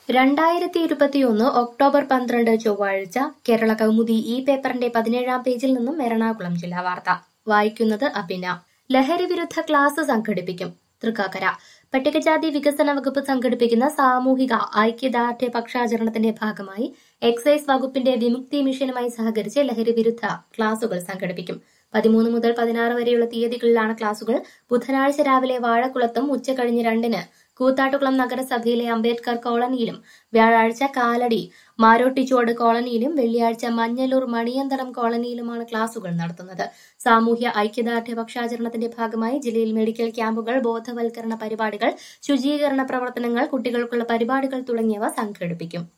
രണ്ടായിരത്തി ഇരുപത്തിയൊന്ന് ഒക്ടോബർ പന്ത്രണ്ട് ചൊവ്വാഴ്ച കേരള കൗമുദി ഈ പേപ്പറിന്റെ പതിനേഴാം പേജിൽ നിന്നും എറണാകുളം ജില്ലാ വാർത്ത വായിക്കുന്നത് അഭിന ലഹരി വിരുദ്ധ ക്ലാസ് സംഘടിപ്പിക്കും തൃക്കാക്കര പട്ടികജാതി വികസന വകുപ്പ് സംഘടിപ്പിക്കുന്ന സാമൂഹിക ഐക്യദാർഢ്യ പക്ഷാചരണത്തിന്റെ ഭാഗമായി എക്സൈസ് വകുപ്പിന്റെ വിമുക്തി മിഷനുമായി സഹകരിച്ച് ലഹരി വിരുദ്ധ ക്ലാസുകൾ സംഘടിപ്പിക്കും പതിമൂന്ന് മുതൽ പതിനാറ് വരെയുള്ള തീയതികളിലാണ് ക്ലാസുകൾ ബുധനാഴ്ച രാവിലെ വാഴക്കുളത്തും ഉച്ചകഴിഞ്ഞ് രണ്ടിന് കൂത്താട്ടുകുളം നഗരസഭയിലെ അംബേദ്കർ കോളനിയിലും വ്യാഴാഴ്ച കാലടി മാരോട്ടിച്ചുവട് കോളനിയിലും വെള്ളിയാഴ്ച മഞ്ഞലൂർ മണിയന്തടം കോളനിയിലുമാണ് ക്ലാസുകൾ നടത്തുന്നത് സാമൂഹ്യ ഐക്യദാർഢ്യ പക്ഷാചരണത്തിന്റെ ഭാഗമായി ജില്ലയിൽ മെഡിക്കൽ ക്യാമ്പുകൾ ബോധവൽക്കരണ പരിപാടികൾ ശുചീകരണ പ്രവർത്തനങ്ങൾ കുട്ടികൾക്കുള്ള പരിപാടികൾ തുടങ്ങിയവ സംഘടിപ്പിക്കും